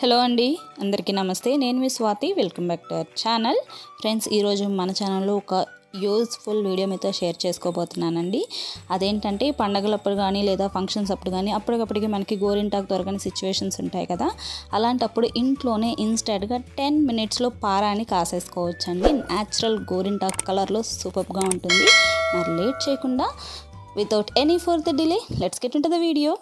hello అండి అందరికీ నమస్తే నేను మీ Swathi welcome back to our channel friends ఈరోజు మన ఛానల్లో ఒక యూస్ఫుల్ వీడియో మీతో షేర్ చేసుకోబోతున్నానండి అదేంటంటే పండగలప్పుడు కానీ లేదా ఫంక్షన్స్ అప్పుడు కానీ అప్పటికప్పటికి మనకి గోరింటాకు దొరకని సిచ్యువేషన్స్ ఉంటాయి కదా అలాంటప్పుడు ఇంట్లోనే ఇన్స్టెంట్గా టెన్ మినిట్స్లో పారాని కాసేసుకోవచ్చండి న్యాచురల్ గోరింటాకు కలర్లో సూపర్గా ఉంటుంది మరి లేట్ చేయకుండా without any for the delay let's get in the video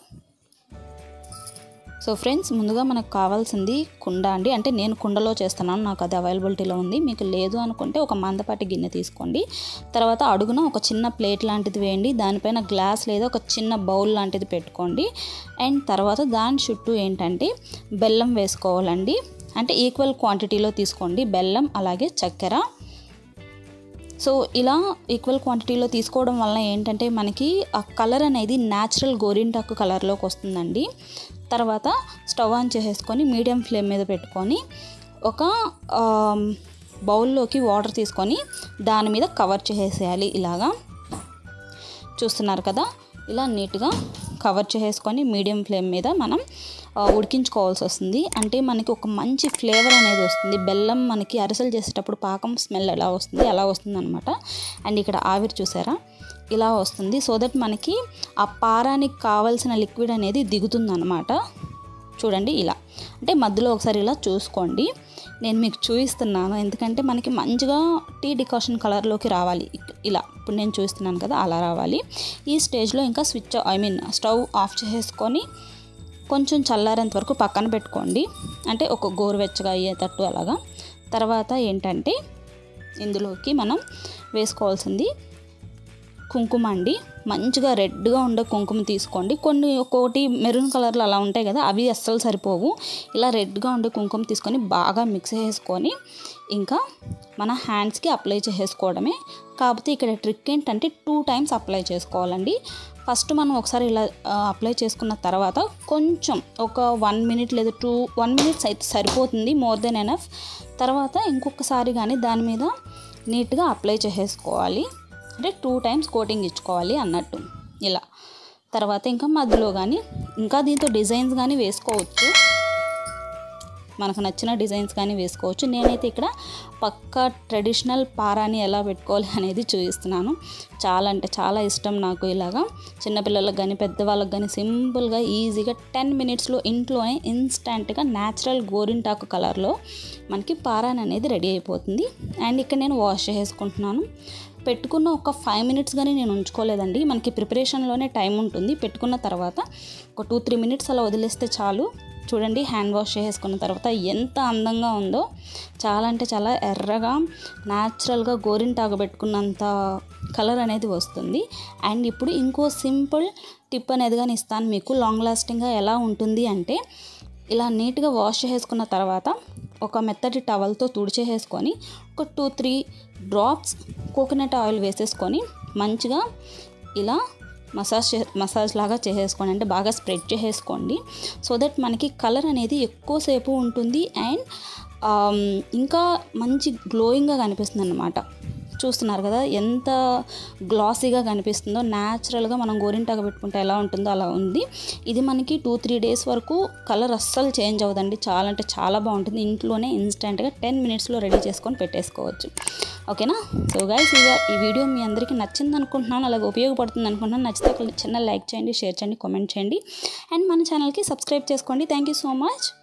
so friends ముందుగా మనకు కావాల్సింది కుండ అండి అంటే నేను కుండలో చేస్తున్నాను నాకు అది అవైలబిలిటీలో ఉంది మీకు లేదు అనుకుంటే ఒక మందపాటి గిన్నె తీసుకోండి తర్వాత అడుగున ఒక చిన్న ప్లేట్ లాంటిది వేయండి దానిపైన గ్లాస్ లేదా ఒక చిన్న బౌల్ లాంటిది పెట్టుకోండి అండ్ తర్వాత దాని చుట్టూ ఏంటంటే బెల్లం వేసుకోవాలండి అంటే ఈక్వల్ క్వాంటిటీలో తీసుకోండి బెల్లం అలాగే చక్కెర సో ఇలా ఈక్వల్ క్వాంటిటీలో తీసుకోవడం వల్ల ఏంటంటే మనకి ఆ కలర్ అనేది న్యాచురల్ గోరింటాకు కలర్లోకి వస్తుందండి తర్వాత స్టవ్ ఆన్ చేసేసుకొని మీడియం ఫ్లేమ్ మీద పెట్టుకొని ఒక బౌల్లోకి వాటర్ తీసుకొని దాని మీద కవర్ చేసేయాలి ఇలాగా చూస్తున్నారు కదా ఇలా నీట్గా కవర్ చేసేసుకొని మీడియం ఫ్లేమ్ మీద మనం ఉడికించుకోవాల్సి వస్తుంది అంటే మనకి ఒక మంచి ఫ్లేవర్ అనేది వస్తుంది బెల్లం మనకి అరిసెలు చేసేటప్పుడు పాకం స్మెల్ ఎలా వస్తుంది అలా వస్తుంది అనమాట అండ్ ఇక్కడ ఆవిరి చూసారా ఇలా వస్తుంది సో దట్ మనకి ఆ పారానికి కావాల్సిన లిక్విడ్ అనేది దిగుతుంది అనమాట చూడండి ఇలా అంటే మధ్యలో ఒకసారి ఇలా చూసుకోండి నేను మీకు చూపిస్తున్నాను ఎందుకంటే మనకి మంచిగా టీ డికాషన్ కలర్లోకి రావాలి ఇలా ఇప్పుడు నేను చూస్తున్నాను కదా అలా రావాలి ఈ స్టేజ్లో ఇంకా switch I mean stove off చేసేసుకొని కొంచెం చల్లారేంత వరకు పక్కన పెట్టుకోండి అంటే ఒక గోరువెచ్చగా అయ్యేటట్టు అలాగా తర్వాత ఏంటంటే ఇందులోకి మనం వేసుకోవాల్సింది కుంకుమ అండి మంచిగా రెడ్గా ఉండే కుంకుమ తీసుకోండి కొన్ని ఒక్కొక్కటి మెరూన్ కలర్లో అలా ఉంటాయి కదా అవి అస్సలు సరిపోవు ఇలా రెడ్గా ఉండే కుంకుమ తీసుకొని బాగా మిక్స్ చేసుకొని ఇంకా మన హ్యాండ్స్కి అప్లై చేసుకోవడమే కాకపోతే ఇక్కడ ట్రిక్ ఏంటంటే టూ టైమ్స్ అప్లై చేసుకోవాలండి ఫస్ట్ మనం ఒకసారి ఇలా అప్లై చేసుకున్న తర్వాత కొంచెం ఒక వన్ మినిట్ లేదా టూ వన్ మినిట్స్ అయితే సరిపోతుంది మోర్ దెన్ ఎనఫ్ తర్వాత ఇంకొకసారి కానీ దాని మీద నీట్గా అప్లై చేసేసుకోవాలి అంటే టూ టైమ్స్ కోటింగ్ ఇచ్చుకోవాలి అన్నట్టు ఇలా తర్వాత ఇంకా మధ్యలో కానీ ఇంకా దీంతో డిజైన్స్ కానీ వేసుకోవచ్చు మనకు నచ్చిన డిజైన్స్ కానీ వేసుకోవచ్చు నేనైతే ఇక్కడ పక్కా ట్రెడిషనల్ పారాని ఎలా పెట్టుకోవాలి అనేది చూపిస్తున్నాను చాలా అంటే చాలా ఇష్టం నాకు ఇలాగా చిన్నపిల్లలకు కానీ పెద్దవాళ్ళకి కానీ సింపుల్గా ఈజీగా టెన్ మినిట్స్లో ఇంట్లోనే ఇన్స్టెంట్గా న్యాచురల్ గోరింటాకు కలర్లో మనకి పారాని అనేది రెడీ అయిపోతుంది అండ్ ఇక్కడ నేను వాష్ చేసుకుంటున్నాను పెట్టుకున్న ఒక ఫైవ్ మినిట్స్ కానీ నేను ఉంచుకోలేదండి మనకి ప్రిపరేషన్లోనే టైం ఉంటుంది పెట్టుకున్న తర్వాత ఒక టూ త్రీ మినిట్స్ అలా వదిలేస్తే చాలు చూడండి హ్యాండ్ వాష్ చేసుకున్న తర్వాత ఎంత అందంగా ఉందో చాలా అంటే చాలా ఎర్రగా న్యాచురల్గా గోరింటాకు పెట్టుకున్నంత కలర్ అనేది వస్తుంది అండ్ ఇప్పుడు ఇంకో సింపుల్ టిప్ అనేది కానీ ఇస్తాను మీకు లాంగ్ లాస్టింగ్గా ఎలా ఉంటుంది అంటే ఇలా నీట్గా వాష్ చేసుకున్న తర్వాత ఒక మెత్తటి టవల్తో తుడిచేసేసుకొని ఒక two three drops coconut oil వేసేసుకొని మంచిగా ఇలా మసాజ్ మసాజ్ లాగా చేసేసుకోండి అంటే బాగా స్ప్రెడ్ చేసేసుకోండి సో దట్ మనకి కలర్ అనేది ఎక్కువసేపు ఉంటుంది అండ్ ఇంకా మంచి గ్లోయింగ్గా కనిపిస్తుంది అన్నమాట చూస్తున్నారు కదా ఎంత గ్లాసీగా కనిపిస్తుందో న్యాచురల్గా మనం గోరింటాగా పెట్టుకుంటే ఎలా ఉంటుందో అలా ఉంది ఇది మనకి టూ త్రీ డేస్ వరకు కలర్ అస్సలు చేంజ్ అవ్వదండి చాలా అంటే చాలా బాగుంటుంది ఇంట్లోనే ఇన్స్టెంట్గా టెన్ మినిట్స్లో రెడీ చేసుకొని పెట్టేసుకోవచ్చు ఓకేనా సో గైస్ ఇక ఈ వీడియో మీ అందరికీ నచ్చింది అనుకుంటున్నాను అలాగే ఉపయోగపడుతుంది అనుకుంటున్నాను నచ్చితే ఒక చిన్న లైక్ చేయండి షేర్ చేయండి కామెంట్ చేయండి అండ్ మన ఛానల్కి సబ్స్క్రైబ్ చేసుకోండి థ్యాంక్ యూ సో మచ్